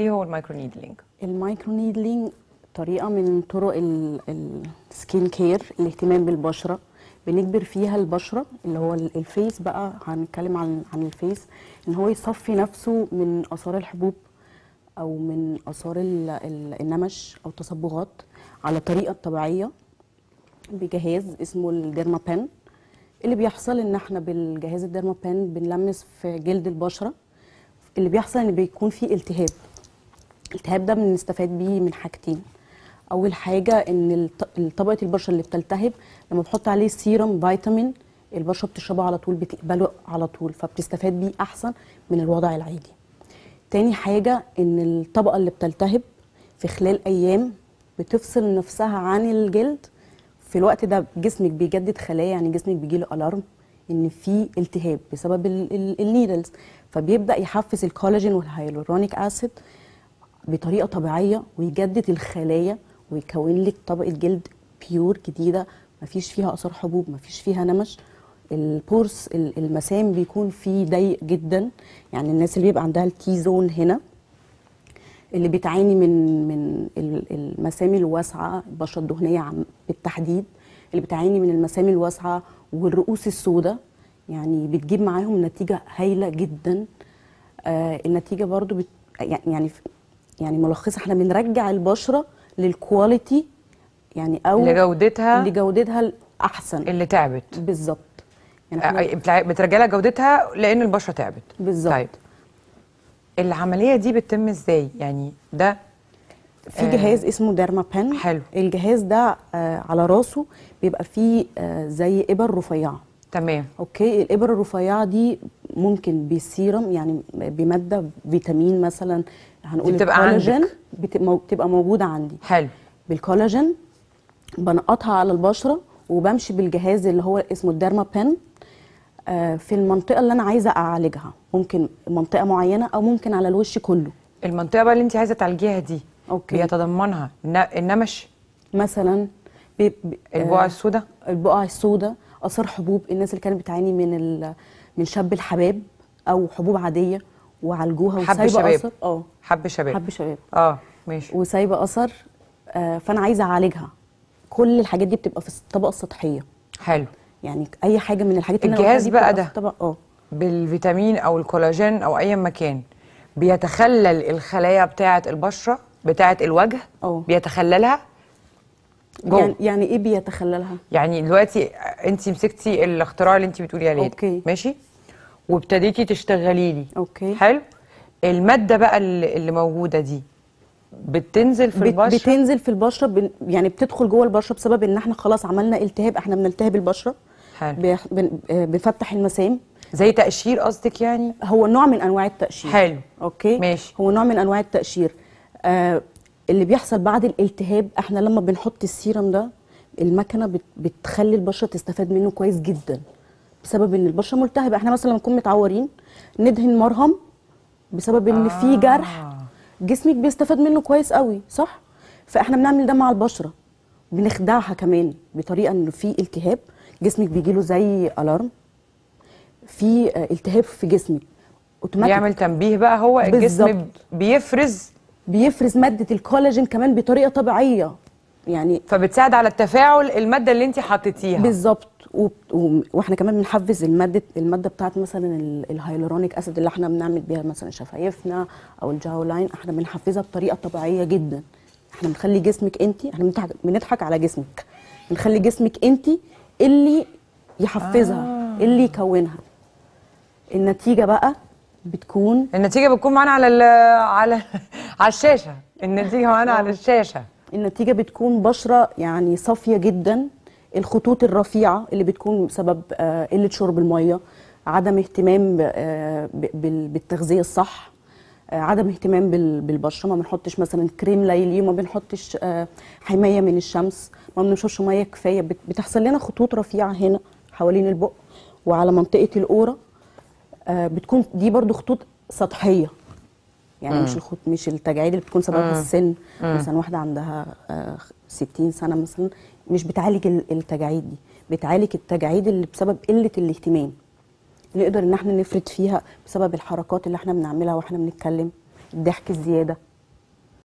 ايه هو المايكرو نيدلينج المايكرو نيدلينج طريقة من طرق السكين كير الاهتمام بالبشرة بنجبر فيها البشرة اللي هو ال- الفيس بقى هنتكلم عن عن الفيس ان هو يصفي نفسه من اثار الحبوب او من اثار ال- ال- النمش او تصبغات على طريقة طبيعية بجهاز اسمه الديرما بان اللي بيحصل ان احنا بالجهاز الديرما بان بنلمس في جلد البشرة اللي بيحصل ان بيكون فيه التهاب الالتهاب ده بنستفاد بيه من حاجتين اول حاجه ان الط- طبقه البشره اللي بتلتهب لما بحط عليه سيرم فيتامين البشره بتشربه على طول بتقبله على طول فبتستفاد بيه احسن من الوضع العادي تاني حاجه ان الطبقه اللي بتلتهب في خلال ايام بتفصل نفسها عن الجلد في الوقت ده جسمك بيجدد خلايا يعني جسمك بيجيله الارم ان في التهاب بسبب ال- ال- النيدلز فبيبدا يحفز الكولاجين والهيالورونيك اسيد بطريقه طبيعيه ويجدد الخلايا ويكون لك طبقه جلد بيور جديده مفيش فيها اثار حبوب مفيش فيها نمش البورس ال- المسام بيكون فيه ضيق جدا يعني الناس اللي بيبقى عندها التي زون هنا اللي بتعاني من من ال- المسام الواسعه البشره الدهنيه عم- بالتحديد اللي بتعاني من المسام الواسعه والرؤوس السوداء يعني بتجيب معاهم نتيجه هايله جدا آه النتيجه برضو بت يعني يعني ملخصه احنا بنرجع البشره للكواليتي يعني او لجودتها لجودتها الاحسن اللي تعبت بالظبط يعني احنا آه، بتع- بترجع لها جودتها لان البشره تعبت بالظبط طيب العمليه دي بتتم ازاي يعني ده في جهاز اسمه ديرما بان حلو. الجهاز ده آه على راسه بيبقى فيه آه زي ابر رفيعه تمام اوكي الابر الرفيعه دي ممكن بالسيرم يعني بماده فيتامين مثلا هنقول بتبقى الكولاجين عندك. بت- مو- بتبقى موجوده عندي حلو بالكولاجين بنقطها على البشره وبمشي بالجهاز اللي هو اسمه الديرما بان آه، في المنطقه اللي انا عايزه اعالجها ممكن منطقه معينه او ممكن على الوش كله المنطقه بقى اللي انت عايزه تعالجيها دي أوكي. بيتضمنها الن- النمش مثلا بي- بي- البقع آه، السوداء البقع السوداء اثار حبوب الناس اللي كانت بتعاني من ال- من شاب الحباب او حبوب عاديه وعالجوها حب وسايبه شباب. اثر اه حب شباب حب شباب اه ماشي وسايبه اثر آه، فانا عايزه اعالجها كل الحاجات دي بتبقى في الطبقه السطحيه حلو يعني اي حاجه من الحاجات اللي أنا الجهاز قلتها بقى دي بتبقى ده. في الطبقة- اه بالفيتامين او الكولاجين او اي مكان بيتخلل الخلايا بتاعه البشره بتاعه الوجه اه بيتخللها جوه يعني يعني ايه بيتخللها يعني دلوقتي انت مسكتي الاختراع اللي انت بتقولي عليه ده، أوكي. ماشي وابتديتي تشتغلي لي اوكي حلو الماده بقى اللي, اللي موجوده دي بتنزل في بت- البشره بتنزل في البشره بن يعني بتدخل جوه البشره بسبب ان احنا خلاص عملنا التهاب احنا بنلتهب البشره حلو بيح- بن- آه، بنفتح المسام زي تقشير قصدك يعني هو نوع من انواع التقشير حلو اوكي ماشي. هو نوع من انواع التقشير آه اللي بيحصل بعد الالتهاب احنا لما بنحط السيرم ده المكنه بت بتخلي البشره تستفاد منه كويس جدا بسبب ان البشره ملتهبه احنا مثلا لما نكون متعورين ندهن مرهم بسبب ان آه. في جرح جسمك بيستفاد منه كويس قوي صح فاحنا بنعمل ده مع البشره بنخدعها كمان بطريقه انه في التهاب جسمك بيجيله زي الارم في آه، التهاب في جسمك اوتوماتيك بيعمل تنبيه بقى هو الجسم بالظبط. بيفرز بيفرز ماده الكولاجين كمان بطريقه طبيعيه يعني فبتساعد على التفاعل الماده اللي انت حطيتيها بالظبط و... و... واحنا كمان بنحفز الماده الماده بتاعت مثلا ال- الهيالورونيك اسيد اللي احنا بنعمل بيها مثلا شفايفنا او الجاو لاين احنا بنحفزها بطريقه طبيعيه جدا احنا بنخلي جسمك انت احنا بنضحك بنضحك على جسمك بنخلي جسمك انت اللي يحفزها آه. اللي يكونها النتيجه بقى بتكون النتيجه بتكون معانا على ال على على الشاشه النتيجه معانا على الشاشه النتيجة بتكون بشرة يعني صافية جدا الخطوط الرفيعة اللي بتكون بسبب آه، قلة شرب المية عدم اهتمام ب- آه، ب- بال- بالتغذية الصح آه، عدم اهتمام بال- بالبشرة ما بنحطش مثلا كريم ليلي وما بنحطش آه، حماية من الشمس ما بنشربش مية كفاية بت- بتحصل لنا خطوط رفيعة هنا حوالين البق وعلى منطقة القورة آه، بتكون دي برضو خطوط سطحية يعني مش الخط مش التجاعيد اللي بتكون سببها السن مثلا واحده عندها آه، 60 سنه مثلا مش بتعالج ال- التجاعيد دي بتعالج التجاعيد اللي بسبب قله الاهتمام نقدر ان احنا نفرد فيها بسبب الحركات اللي احنا بنعملها واحنا بنتكلم الضحك الزياده